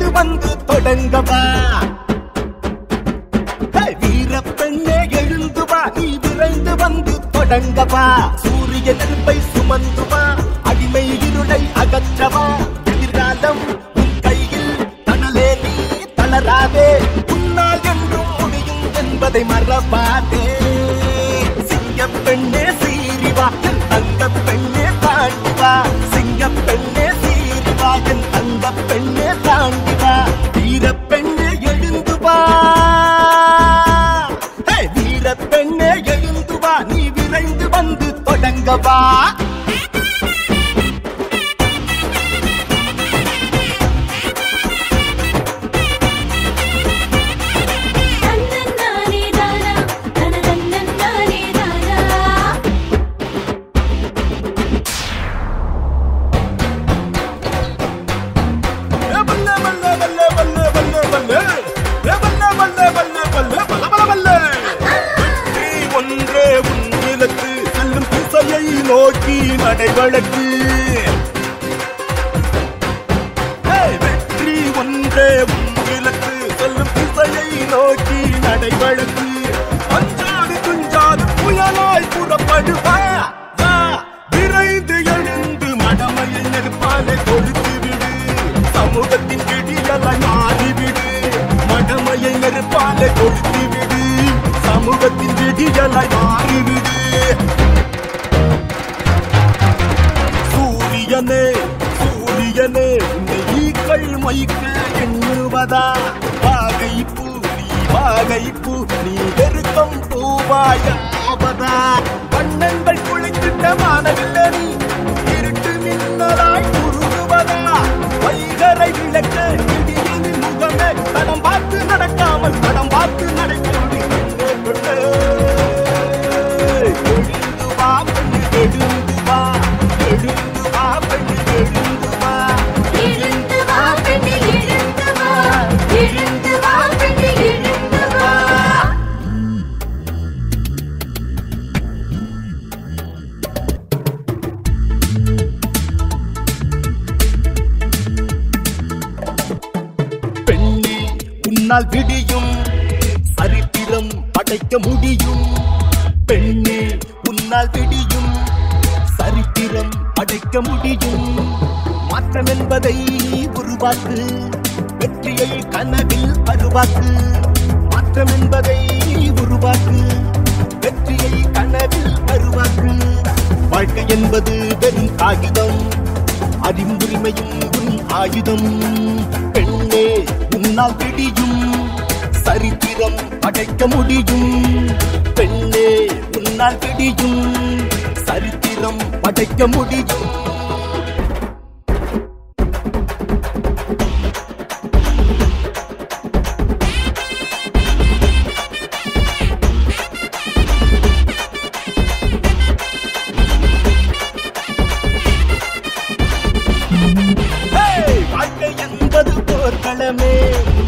வந்து தொடங்கவா ஹே, வீரப் பெண்ணே எழுந்து வா நீ விரைந்து வந்து தொடங்கவா சூரிய நெருப்பை சுமந்து வா அடிமை இருளை அகற்றவா எதிர்காலம் உன் கையில் தணலே நீ தளராதே உன்னால் என்றும் முடியும் என்பதை மறவாதே சிங்க பெண்ணே சீறி வா என் தங்க பெண்ணே தாண்டி வா சிங்க பெண்ணே சீறி வா என் தங்க பெண்ணே தாண்டி வா வீர பெண்ணே எழுந்து வா ஹே, வீர பெண்ணே எழுந்து வா நீ விரைந்து வந்து தொடங்கவா தன்னன்னானே தானா தன தன்னன்னானே தானா ஏ பல்லே, பல்லே, பல்லே, பல்லே, பல்லே, பல்லே. ஏ பல்லே, பல்லே, பல்லே, பல்லே, பல, பல, பல்லே. வெற்றி ஒன்றே உன் இலக்கு செல்லும் திசையை நோக்கி நடைவழக்கு ஏய், வெற்றி ஒன்றே உன் இலக்கு செல்லும் திசையை நோக்கி நடைவழக்கு அஞ்சாது துஞ்சாது புயலாய் புறப்படுவா வா, விரைந்து எழுந்து மடமையை நெருப்பாலே கொளுத்து விடு சமூகத்தின் கிடியலாய் மாறிவிடு மடமையை நெருப்பாலே கொளுத்து விடு சமூகத்தின் விடியலாய் மாறிவிடு சூரியனே சூரியனே உன்னை ஈக்கள் மைக்க எண்ணுவதா வாகை பூ நீ வாகை பூ நீ வெறுக்கம் பூவாயாவதா வண்ணங்கள் குளிக்கின்ற மானவில்லை நீ இருட்டு மின்னலாய் உருகுவதா வைகரை விளக்க இடியனின் முகமே தடம் பார்த்து நடக்காமல் தடம் பார்த்து நடைபோடி எழுந்து வா பெண்ணு எழுந்து வா எழுந்து வா பெண்ணு எழுந்து வா எழுந்து வா பெண்ணே எழுந்து வா எழுந்து வா பெண்ணே எழுந்து வா பெண்ணே உன்னால் விடியும் சரித்திரம் படைக்க முடியும் பெண்ணே உன்னால் விடியும் சரித்திரம் படைக்க முடியும் மாற்றம் என்பதை உருவாக்கு வெற்றியை கனவில் பருவாக்கு மாற்றம் என்பதை உருவாக்கு வெற்றியை கனவில் பருவாக்கு வாழ்க்கை என்பது வெறும் காகிதம் அறிவுரிமையும் உன் ஆயுதம் பெண்ணே உன்னால் விடியும் சரித்திரம் படைக்க முடியும் பெண்ணே உன்னால் விடியும் சரித்திரம் படைக்க முடியும் ஹே! வாழ்க்கை என்பது போர்க்களமே